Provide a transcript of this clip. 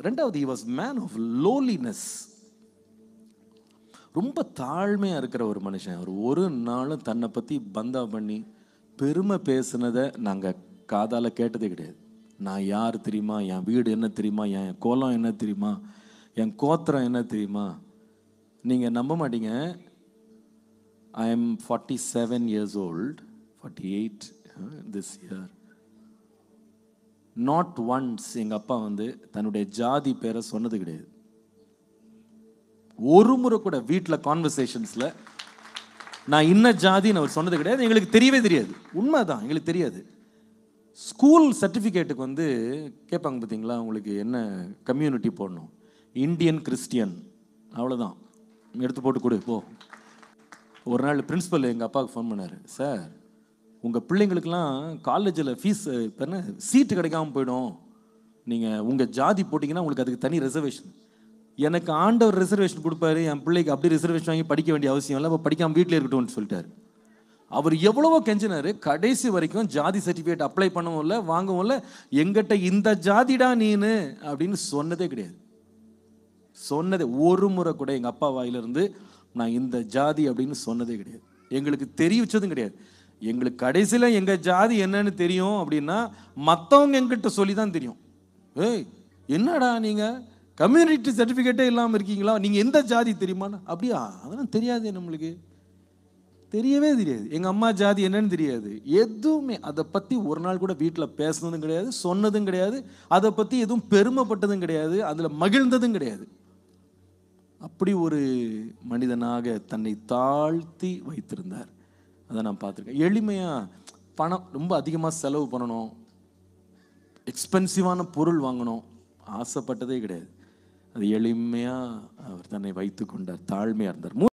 ரெண்டாவது he was man of loneliness ரொம்ப தாழ்மையாக இருக்கிற ஒரு மனுஷன் அவர் ஒரு நாளும் தன்னை பற்றி பந்தா பண்ணி பெருமை பேசுனதை நாங்கள் காதால் கேட்டதே கிடையாது நான் யார் தெரியுமா என் வீடு என்ன தெரியுமா என் கோலம் என்ன தெரியுமா என் கோத்திரம் என்ன தெரியுமா நீங்கள் நம்ப மாட்டீங்க I am forty seven years old forty eight this year not once எங்கள் அப்பா வந்து தன்னுடைய ஜாதி பேரை சொன்னது கிடையாது ஒரு முறை கூட வீட்டில் கான்வர்சேஷன்ஸில் நான் இன்ன ஜாதின்னு அவர் சொன்னது கிடையாது எங்களுக்கு தெரியவே தெரியாது உண்மைதான் எங்களுக்கு தெரியாது ஸ்கூல் சர்டிஃபிகேட்டுக்கு வந்து கேட்பாங்க பார்த்தீங்களா உங்களுக்கு என்ன கம்யூனிட்டி போடணும் இந்தியன் கிறிஸ்டியன் அவ்வளோதான் எடுத்து போட்டு கொடு போ ஒரு நாள் பிரின்ஸிபல் எங்கள் அப்பாவுக்கு ஃபோன் பண்ணார் சார் உங்கள் பிள்ளைங்களுக்கெல்லாம் காலேஜில் ஃபீஸ் இப்போ என்ன சீட்டு கிடைக்காம போயிடும் நீங்கள் உங்கள் ஜாதி போட்டிங்கன்னா உங்களுக்கு அதுக்கு தனி ரிசர்வேஷன் எனக்கு ஆண்டவர் ரிசர்வேஷன் கொடுப்பாரு என் பிள்ளைக்கு அப்படி ரிசர்வேஷன் வாங்கி படிக்க வேண்டிய அவசியம் இல்லை அப்போ படிக்காமல் வீட்டில் இருக்கட்டும்னு சொல்லிட்டாரு அவர் எவ்வளவோ கெஞ்சினாரு கடைசி வரைக்கும் ஜாதி சர்டிஃபிகேட் அப்ளை பண்ணவும் இல்லை வாங்கவும் இல்லை எங்கிட்ட இந்த ஜாதிடா நீனு அப்படின்னு சொன்னதே கிடையாது சொன்னதே ஒரு முறை கூட எங்கள் அப்பா வாயிலிருந்து நான் இந்த ஜாதி அப்படின்னு சொன்னதே கிடையாது எங்களுக்கு தெரிவிச்சதும் கிடையாது எங்களுக்கு கடைசியில் எங்கள் ஜாதி என்னன்னு தெரியும் அப்படின்னா மற்றவங்க எங்கிட்ட சொல்லி தான் தெரியும் ஏய் என்னடா நீங்கள் கம்யூனிட்டி சர்டிஃபிகேட்டே இல்லாமல் இருக்கீங்களா நீங்கள் எந்த ஜாதி தெரியுமான்னு அப்படியா அதெல்லாம் தெரியாது நம்மளுக்கு தெரியவே தெரியாது எங்கள் அம்மா ஜாதி என்னன்னு தெரியாது எதுவுமே அதை பற்றி ஒரு நாள் கூட வீட்டில் பேசுனதும் கிடையாது சொன்னதும் கிடையாது அதை பற்றி எதுவும் பெருமைப்பட்டதும் கிடையாது அதில் மகிழ்ந்ததும் கிடையாது அப்படி ஒரு மனிதனாக தன்னை தாழ்த்தி வைத்திருந்தார் அதை நான் பார்த்துருக்கேன் எளிமையாக பணம் ரொம்ப அதிகமாக செலவு பண்ணணும் எக்ஸ்பென்சிவான பொருள் வாங்கணும் ஆசைப்பட்டதே கிடையாது அது எளிமையாக அவர் தன்னை வைத்து கொண்டார் தாழ்மையாக இருந்தார்